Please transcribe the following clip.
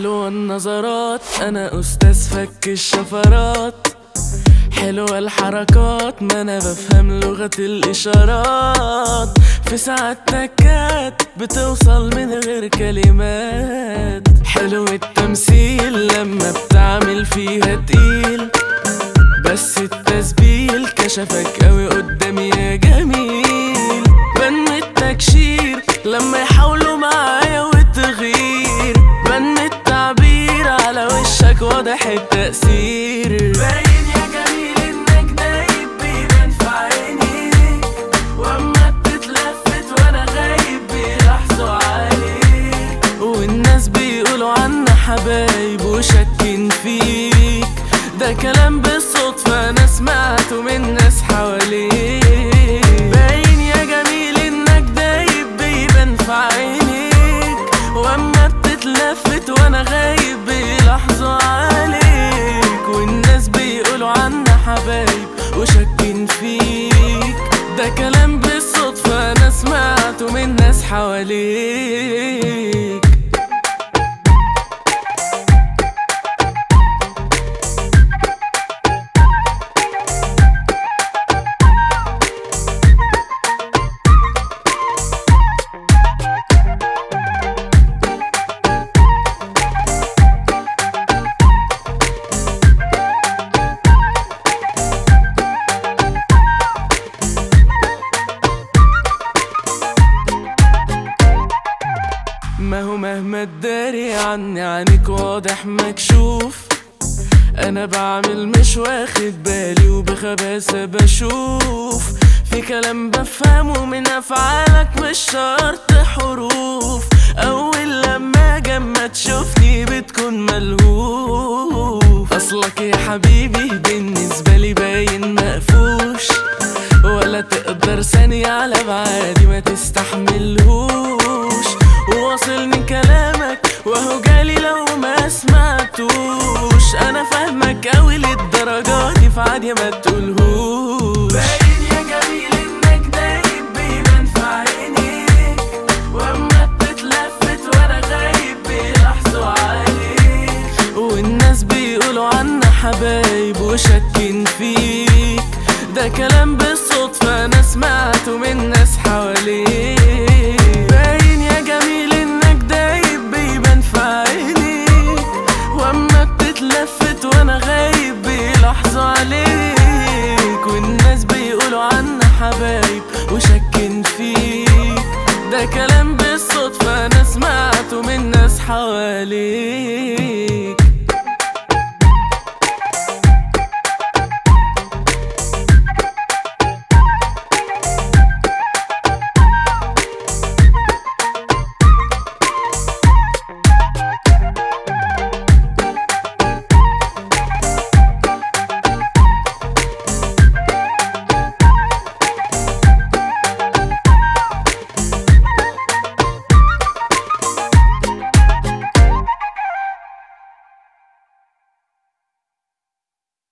حلوة النظرات أنا أستاذ فك الشفرات حلوة الحركات ما أنا بفهم لغة الإشارات في ساعات تكات بتوصل من غير كلمات حلو التمثيل لما بتعمل فيها تقيل بس التسبيل كشفك قوي قدامي يا جميل بن التكشير لما يحاولوا معايا وتغير بن التعبير على وشك واضح التأثير باين يا جميل انك دايب بيبان في عيني واما بتتلفت وانا غايب بيلاحظوا عليك والناس بيقولوا عنا حبايب وشاكين فيك ده كلام بالصدفة أنا سمعته من ناس حواليك باين يا جميل إنك دايب بيبان في عينيك وأما بتتلفت وأنا غايب بيلاحظوا عليك والناس بيقولوا عنا حبايب وشاكين فيك ده كلام بالصدفة أنا سمعته من ناس حواليك ما هو مهما تداري عني عنك واضح مكشوف انا بعمل مش واخد بالي وبخباثة بشوف في كلام بفهمه من افعالك مش شرط حروف اول لما جنب تشوفني بتكون ملهوف اصلك يا حبيبي بالنسبة لي باين مقفوش ولا تقدر ثانية على بعادي ما تستحملهوش وواصلني كلامك وهو جالي لو ما سمعتوش انا فاهمك اوي للدرجة دي في عادي ما تقولهوش باين يا جميل انك دايب بيبان في عينيك واما بتتلفت وانا غايب بيلاحظوا عليك والناس بيقولوا عنا حبايب وشاكين فيك ده كلام بالصدفة أنا سمعته من ناس حواليك باين يا جميل إنك دايب بيبان في عينيك وأما بتتلفت وأنا غايب بيلاحظوا عليك والناس بيقولوا عنا حبايب وشاكين فيك ده كلام بالصدفة أنا سمعته من ناس حواليك